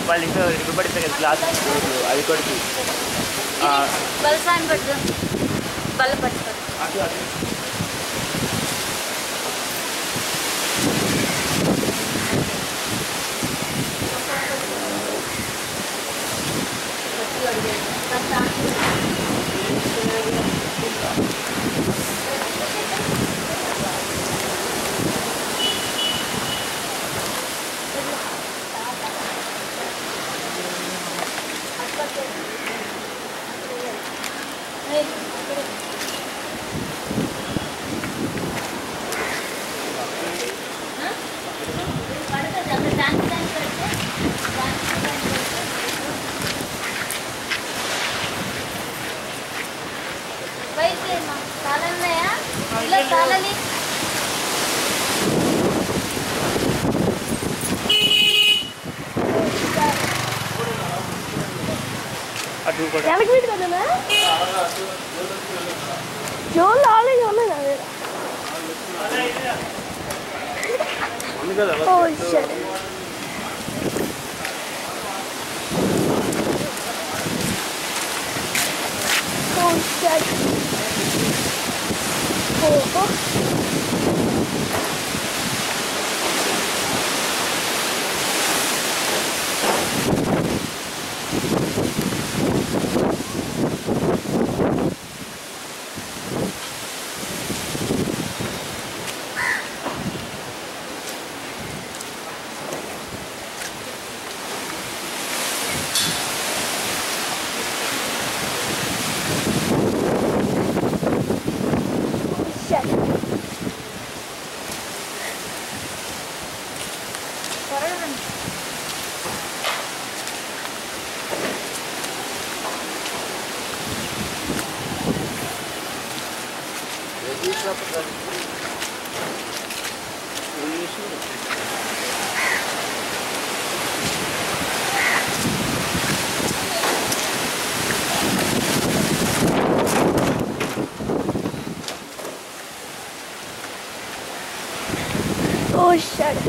వాళ్ళు ఇంకా ఇవ్వబడితే కదా క్లాస్ అది కొడుకు బలసాన్ని పట్టు బల్ల పట్టుకో చాలన్నాయా ఇలా చాలని అటు కూడా వెనక్కి పెట్టి కదనా జోన్లో ఆల్రెడీ ఉన్నాయి నా దగ్గర ఉంది కదా ఓ షట్ ఓ షట్ ఓహో షట్ త్వరగా రండి. ఓ షట్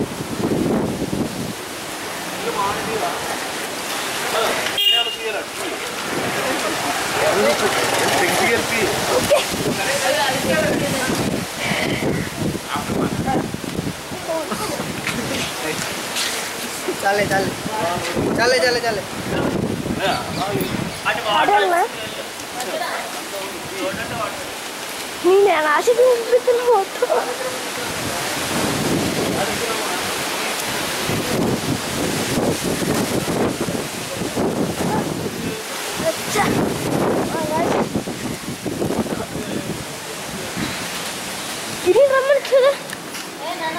चाले चाले चाले चाले चाले అడగనా నేను ఆశ చూపిస్తున్న మొత్తం అచ్చా అలాగే. ఇది రమ్మని కదా ఏ నాన్న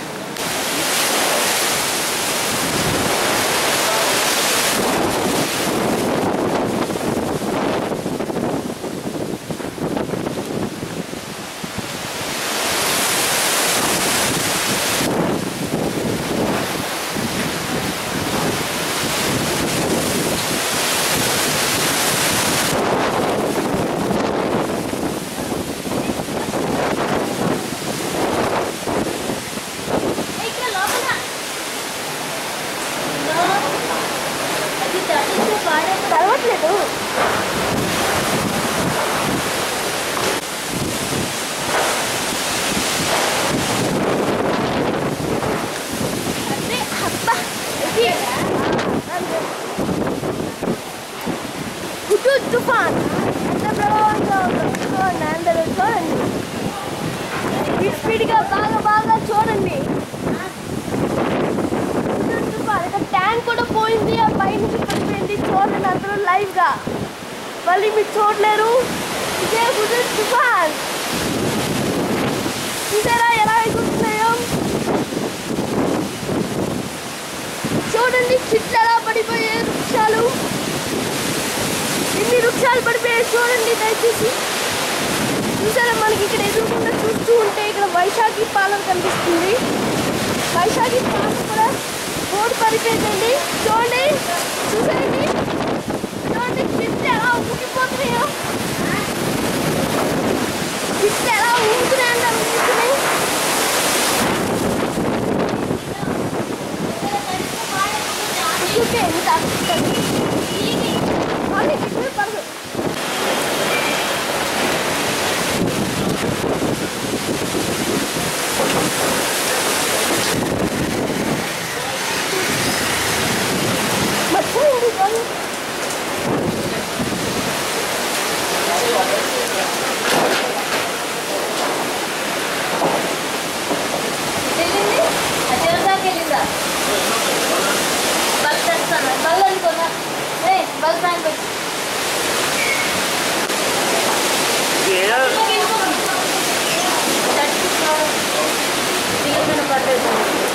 ఏ, ఇక్కడ లోపల No. అది తడిస్తే పాడే తడవట్లేదు అదే అబ్బా ఇది హుదు తుఫాన్ ఎంత ప్రభావంగా ఉందో చూడండి అందరూ చూడండి స్పీడ్ స్పీడ్గా బాగా బాగా చూడండి హుదూద్ తుఫాన్ ఇక్కడ ట్యాంక్ కూడా పోయింది ఆ పై నుంచి పడిపోయింది చూడండి అందరూ లైవ్గా మళ్ళీ మీరు చూడలేరు ఇదే హుదూద్ తుఫాన్ చూసారా ఎలా ఎగురుతున్నాయో చూడండి చెట్లు ఎలా పడిపోయాయి వృక్షాలు ఎన్ని వృక్షాలు పడిపోయాయి చూడండి దయచేసి చూసారా మనకి ఇక్కడ ఎదురుకుండా చూస్తూ ఉంటే ఇక్కడ వైశాఖి పాలన కనిపిస్తుంది వైశాఖి పాలన కూడా బోర్డు పడిపోయిందండి చూడండి చూసేయండి చూడండి చెట్లు ఎలా ఊగిపోతున్నాయో చెట్లు ఎలా ఊగుతున్నాయండి అవి ఊగుతున్నాయి చూస్తే ఎంత బస్ బ్యాంక్ వచ్చి ఏదో దిగమైన పట్టేది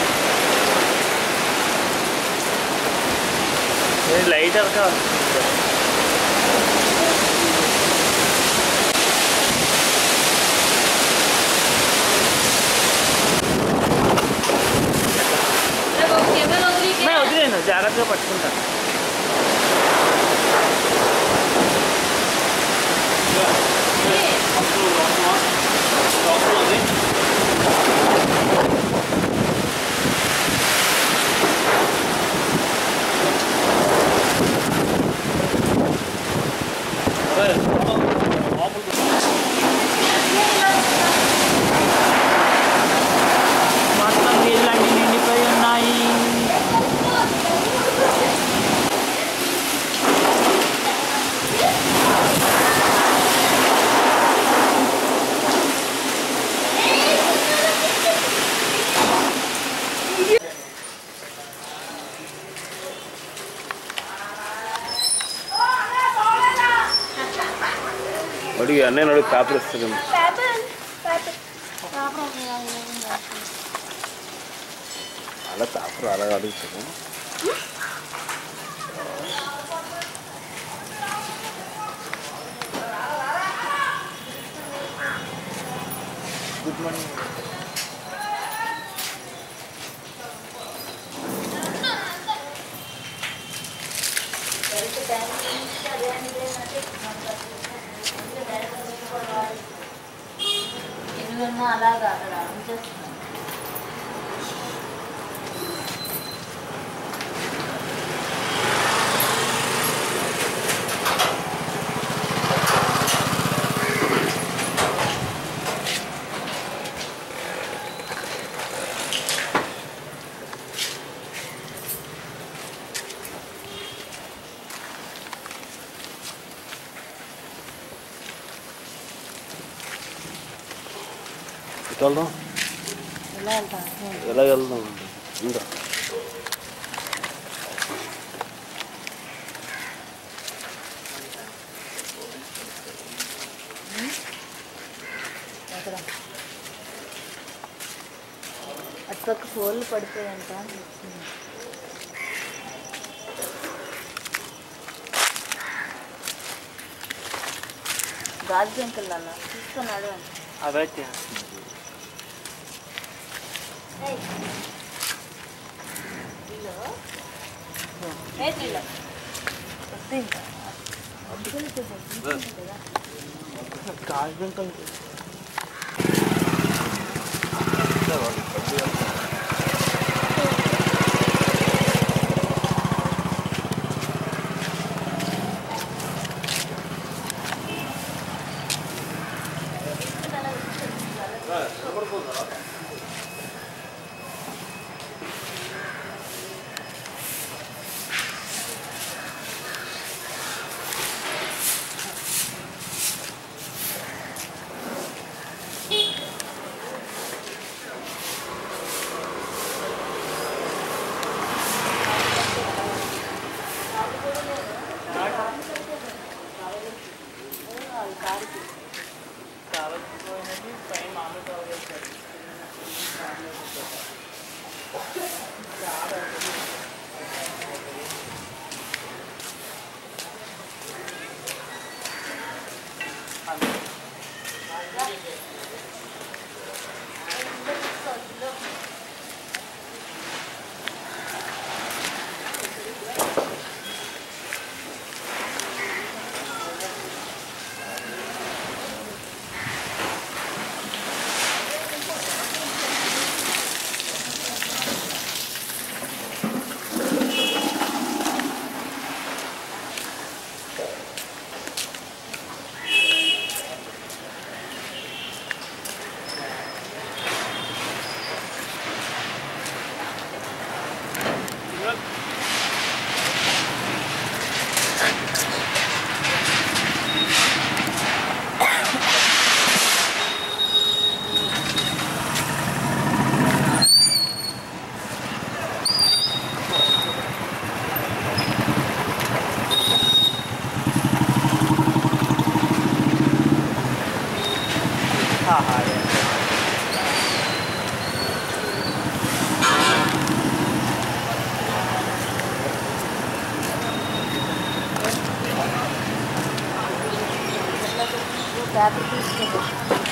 లైట్ అరకా కెమెరా వదిలి వదిలేను జాగ్రత్తగా పట్టుకుంటాను మొత్తం నీళ్ళన్నీ నిండిపోయి ఉన్నాయి అడిగి అన్నయ్య అడుగు పేపర్ ఇస్తుంది పేపర్ పేపర్ అలా పేపర్ అలా అడుగుతాను గుడ్ మార్నింగ్ ఎందుకన్నా అలాగా అక్కడ ఉంచేస్తున్నాను ఎటు వెళ్దాం ఎలా వెళ్తాను ఎలా వెళ్దాం ఇంకా ఎక్కడ అటుపక్క ఫోన్లు పడిపోయాయంట వచ్చింది గాజు జంకల్ అన్న తీసుకున్నాడు అవే ఏంటిలో కాజు బెంకల్ పేపర్ తీసుకో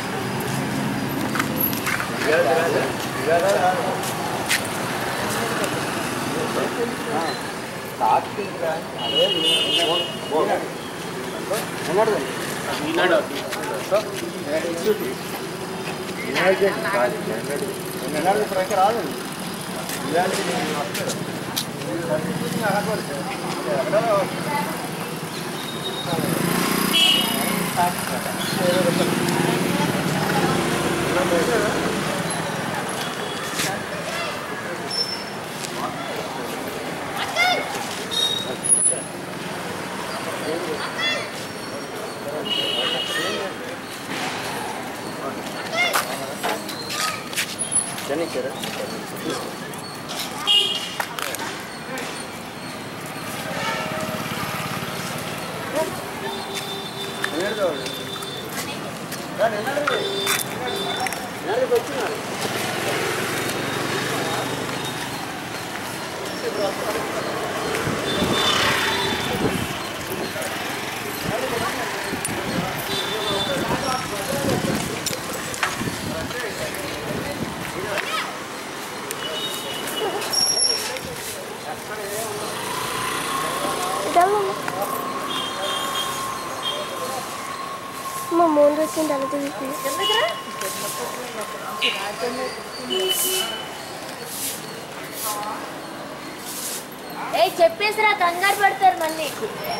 ఇదమ్మా మా మూడు వచ్చింది అలా తిరిగి ఏ చెప్పేసిరా కంగారు పడతారు మళ్ళీ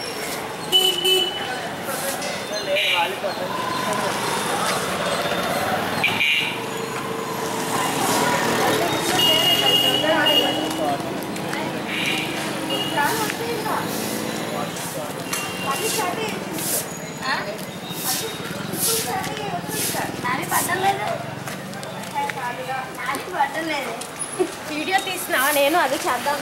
ఆ? నాది పట్టలేదు నాది పట్టలేదు వీడియో తీసినా నేను అది చేద్దాం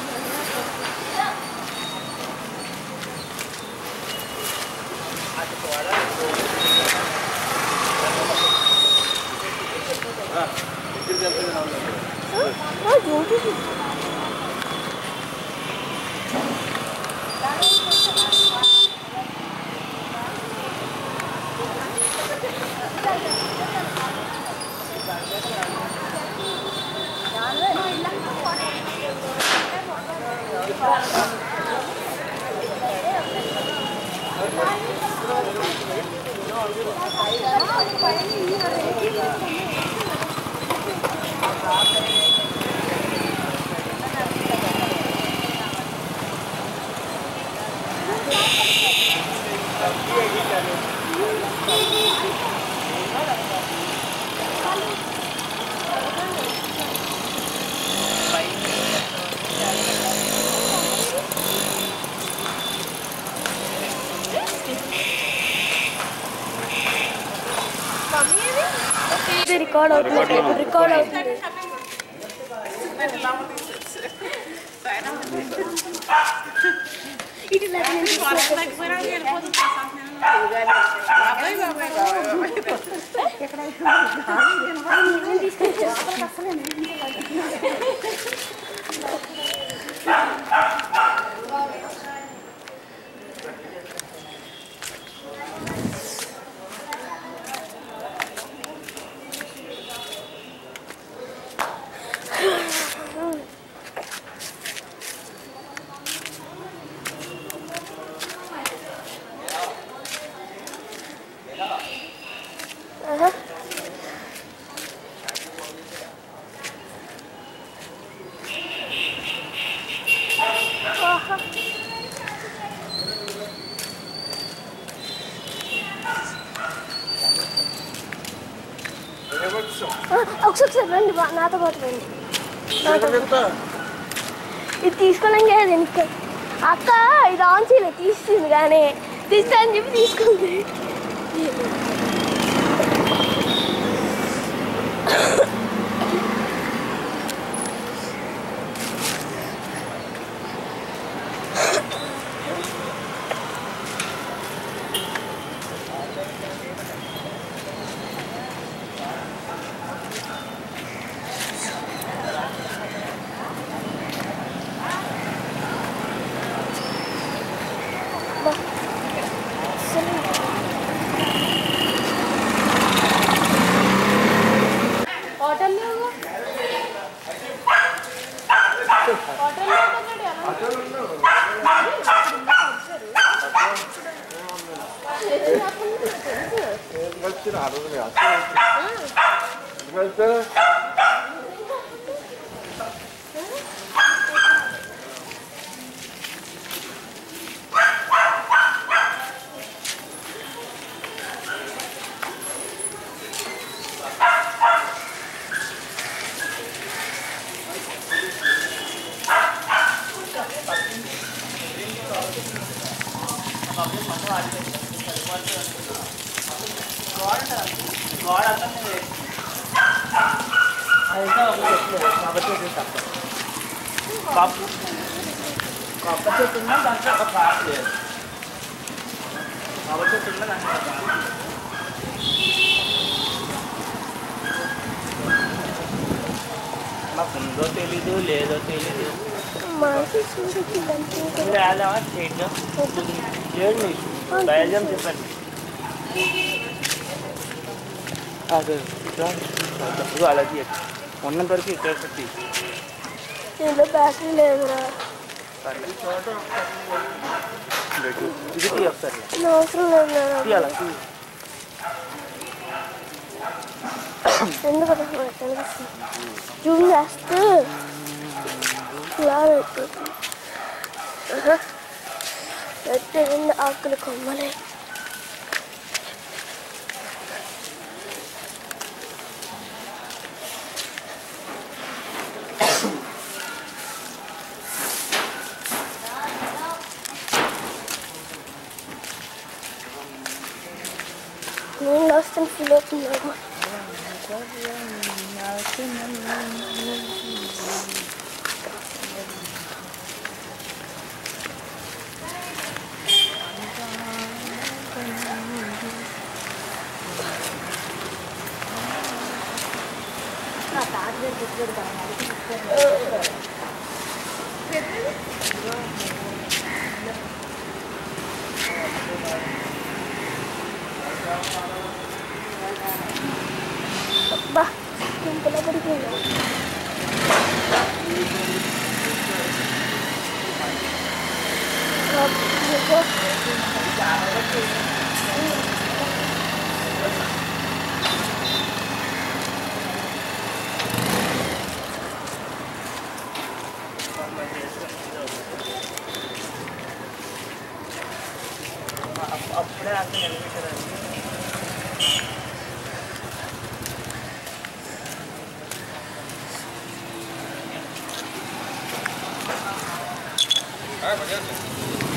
ఇది రికార్డ్ అవుతుంది రికార్డ్ అవుతుంది ఇది నాకు నేను ఆహా. ఆహా. ఆ, ఒకసారి రండి బా- నాతో పాటు రండి నాతో పాటు. ఇది తీసుకోలేం కదా వెనక్కి అక్క ఇది ఆన్ చేయలేదు తీస్తుంది కానీ తీస్తా అని చెప్పి తీసుకుంది కలిసి ఆ రోజు కలిస్తే కొబ్బరి చెట్టు ఉన్నా దాంట్లో ఒక పాట లేదు కొబ్బరి చెట్టు ఉన్నా దాంట్లో ఒక పాట మాకు ఉందో తెలీదు లేదో తెలీదు మనకి చూడకి అంతే మీరు వెళ్దామా స్టేట్లో లేదు మీకు బయలుదేరం చెప్పండి అదే ఇట్లా ఇదిగో అలా తీయచ్చు ఉన్నంత వరకు ఇక్కడ పెట్టి దీంట్లో బ్యాటరీ లేదురా ఇది తీ ఒకసారి ఇది అవసరం లేదు లేదా తీయాలా తీ ఎందుకంటే కనిపిస్తుంది జూమ్ చేస్తే క్లార్ అయిపోతుంది ఆహా. అయితే రెండు ఆకులు కొమ్మలే నేను వస్తాను ఫీల్ అవుతున్నాను అబ్బా కుంపల పడిపోయింది అబ్బా. అప్పుడే అర్థం నిలబెట్టారండి Ah, mañana.